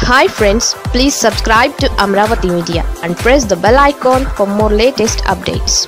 hi friends please subscribe to Amaravati media and press the bell icon for more latest updates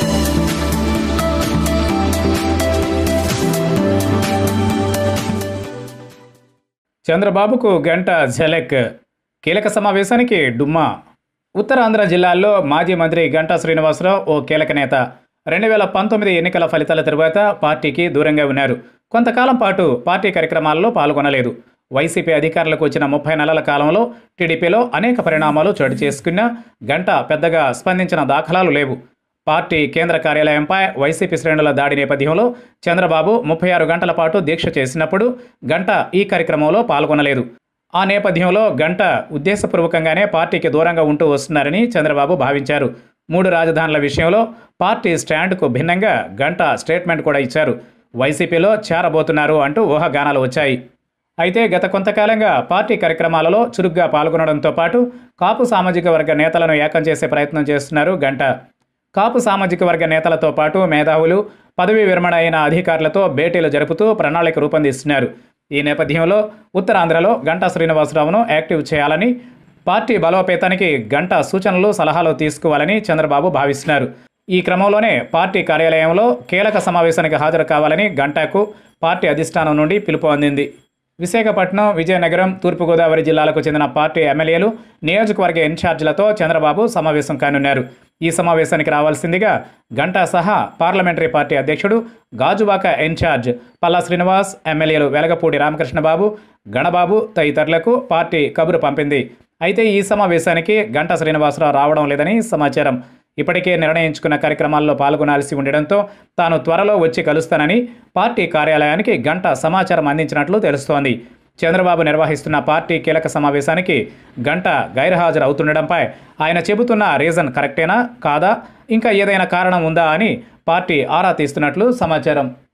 చంద్రబాబుకు గంట ఝలక్ కీలక సమావేశానికి డుమ్మా ఉత్తరాంధ్ర జిల్లాల్లో మాజీ మంత్రి గంటా శ్రీనివాసరావు ఓ కీలక నేత రెండు వేల పంతొమ్మిది ఎన్నికల ఫలితాల తరువాత పార్టీకి దూరంగా ఉన్నారు కొంతకాలం పాటు పార్టీ కార్యక్రమాల్లో పాల్గొనలేదు వైసీపీ అధికారులకు వచ్చిన ముప్పై నెలల కాలంలో టీడీపీలో అనేక పరిణామాలు చోటు చేసుకున్న గంట పెద్దగా స్పందించిన దాఖలాలు లేవు పార్టీ కేంద్ర కార్యాలయంపై వైసీపీ శ్రేణుల దాడి నేపథ్యంలో చంద్రబాబు ముప్పై ఆరు గంటల పాటు దీక్ష చేసినప్పుడు గంట ఈ కార్యక్రమంలో పాల్గొనలేదు ఆ నేపథ్యంలో గంట ఉద్దేశపూర్వకంగానే పార్టీకి దూరంగా ఉంటూ వస్తున్నారని చంద్రబాబు భావించారు మూడు రాజధానుల విషయంలో పార్టీ స్టాండ్కు భిన్నంగా గంట స్టేట్మెంట్ కూడా ఇచ్చారు వైసీపీలో చేరబోతున్నారు అంటూ ఊహాగానాలు వచ్చాయి అయితే గత కొంతకాలంగా పార్టీ కార్యక్రమాలలో చురుగ్గా పాల్గొనడంతో పాటు కాపు సామాజిక వర్గ నేతలను ఏకం చేసే ప్రయత్నం చేస్తున్నారు గంట కాపు సామాజిక వర్గ నేతలతో పాటు మేధావులు పదవీ విరమణ అయిన అధికారులతో భేటీలు జరుపుతూ ప్రణాళిక రూపొందిస్తున్నారు ఈ నేపథ్యంలో ఉత్తరాంధ్రలో గంటా శ్రీనివాసరావును యాక్టివ్ చేయాలని పార్టీ బలోపేతానికి గంట సూచనలు సలహాలు తీసుకోవాలని చంద్రబాబు భావిస్తున్నారు ఈ క్రమంలోనే పార్టీ కార్యాలయంలో కీలక సమావేశానికి హాజరు కావాలని గంటాకు పార్టీ అధిష్టానం నుండి పిలుపు అందింది విశాఖపట్నం విజయనగరం తూర్పుగోదావరి జిల్లాలకు చెందిన పార్టీ ఎమ్మెల్యేలు నియోజకవర్గ ఇన్ఛార్జీలతో చంద్రబాబు సమావేశం కానున్నారు ఈ సమావేశానికి రావాల్సిందిగా గంటా సహా పార్లమెంటరీ పార్టీ అధ్యక్షుడు గాజువాక ఇన్ఛార్జ్ పల్లా శ్రీనివాస్ ఎమ్మెల్యేలు వెలగపూడి రామకృష్ణబాబు గణబాబు తదితరులకు పార్టీ కబురు పంపింది అయితే ఈ సమావేశానికి గంటా శ్రీనివాసరావు రావడం లేదని సమాచారం ఇప్పటికే నిర్ణయించుకున్న కార్యక్రమాల్లో పాల్గొనాల్సి ఉండడంతో తాను త్వరలో వచ్చి కలుస్తానని పార్టీ కార్యాలయానికి గంట సమాచారం అందించినట్లు తెలుస్తోంది చంద్రబాబు నిర్వహిస్తున్న పార్టీ కీలక సమావేశానికి గంట గైర్హాజరు అవుతుండడంపై ఆయన చెబుతున్న రీజన్ కరెక్టేనా కాదా ఇంకా ఏదైనా కారణం ఉందా అని పార్టీ ఆరా తీస్తున్నట్లు సమాచారం